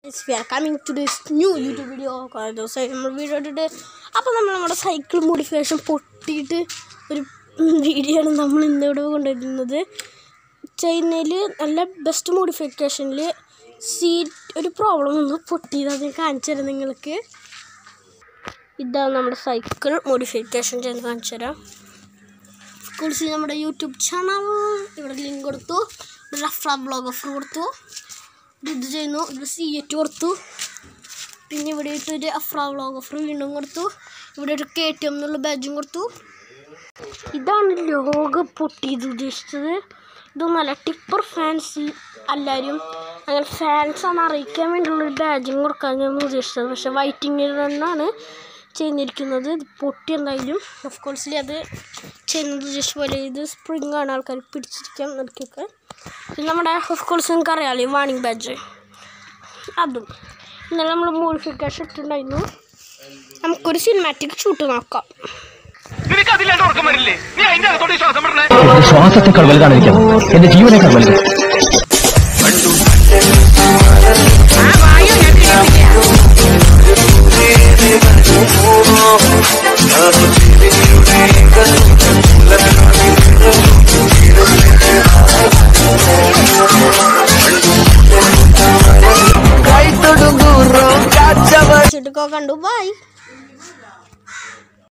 Yes, we are coming to this new YouTube video കുറേ ദിവസമായി നമ്മൾ വീഡിയോ ഇട്ടിട്ട് അപ്പോൾ നമ്മൾ നമ്മുടെ സൈക്കിൾ മോഡിഫിക്കേഷൻ പൊട്ടിയിട്ട് ഒരു വീഡിയോ ആണ് നമ്മൾ ഇന്നിവിടെ കൊണ്ടുവരുന്നത് ചൈനയിൽ നല്ല ബെസ്റ്റ് മോഡിഫിക്കേഷനിൽ സീറ്റ് ഒരു പ്രോബ്ലം ഒന്ന് പൊട്ടിയത് അത് ഞാൻ കാണിച്ചു തരാം നിങ്ങൾക്ക് ഇതാണ് നമ്മുടെ സൈക്കിൾ മോഡിഫിക്കേഷൻ ചെയ്ത് കാണിച്ചു തരാം കുറിച്ച് നമ്മുടെ യൂട്യൂബ് ചാനൽ ഇവിടെ ലിങ്ക് കൊടുത്തു റഫ്ര ബ്ലോഗ് ഓഫർ കൊടുത്തു ഇത് ഇത് ചെയ്യുന്നു ഇത് സി എറ്റ് കൊടുത്തു പിന്നെ ഇവിടെ ഇട്ട് ഒരു അഫ്ര വ്ളോഗ് ഓഫർ വീണ്ടും കൊടുത്തു ഇവിടെ ഒരു കെ ടി എം എന്നുള്ള ബാജും കൊടുത്തു ഇതാണ് ലോക പൊട്ടിയത് ഉദ്ദേശിച്ചത് ഇതൊന്നല്ല ടിപ്പർ ഫാൻസ് എല്ലാവരും അങ്ങനെ ഫാൻസാണ് അറിയിക്കാൻ വേണ്ടിയുള്ളൊരു ബാജും കൊടുക്കാൻ ഞാൻ ഉദ്ദേശിച്ചത് പക്ഷേ വൈറ്റിങ്ങിൽ തന്നെയാണ് ചെയ്യുന്നിരിക്കുന്നത് ഇത് പൊട്ടി എന്തായാലും ഓഫ് കോഴ്സിൽ അത് ചെയ്യുന്നത് ഉദ്ദേശിച്ച പോലെ ഇത് സ്പ്രിങ് ആണ് ആൾക്കാർ പിടിച്ചിരിക്കാൻ നിൽക്കൊക്കെ പിന്നെ നമ്മുടെ ഓഫ് കോഴ്സ് നിങ്ങൾക്ക് അറിയാമല്ലോ ഈ വാണിംഗ് ബാഡ്ജ് അതും ഇന്നലെ നമ്മൾ മോഡിഫിക്കേഷൻ ഇട്ടിട്ടുണ്ടായിരുന്നു നമുക്കൊരു സിനിമാറ്റിക് ഷൂട്ട് നോക്കാം നിനക്ക് അതില്ലാണ്ട് ഉറക്കം വരില്ലേ നീ അതിന്റെ അകത്തോട്ട് ശ്വാസം പറഞ്ഞേ ശ്വാസത്തെക്കാൾ വലുതാണ് എനിക്ക് എന്റെ ജീവനേക്കാൾ വലുത് ഷൂട്ടൊക്കെ കണ്ടു ബൈ